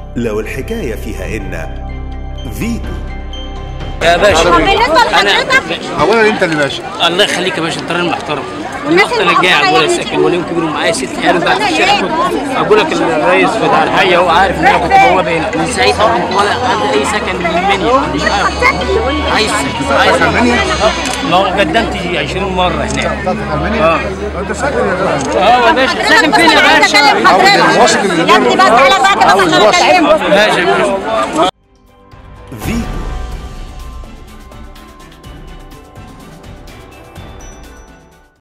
لو الحكاية فيها إن فيتو يا باشا طب بالنسبه لحضرتك اولا انت اللي باشا الله يخليك يا باشا انت راجل محترم والناس الوقت انا جاي المحترمة اقول يعني ساكن وليهم كبير ومعايا ست عيال بعد في الشارع كنت اقول لك الرئيس بتاع الحي هو عارف ان انا كنت بوابه هنا من ساعتها ولا عندي اي سكن من المنيا مش عارف عايز سكن عايز ما هو قدمت 20 مره هناك اه انت ساكن يا جدع اه يا باشا ساكن فين يا باشا؟ يا ابني بس على بعض بس احنا بنتكلم ماشي يا باشا فيتو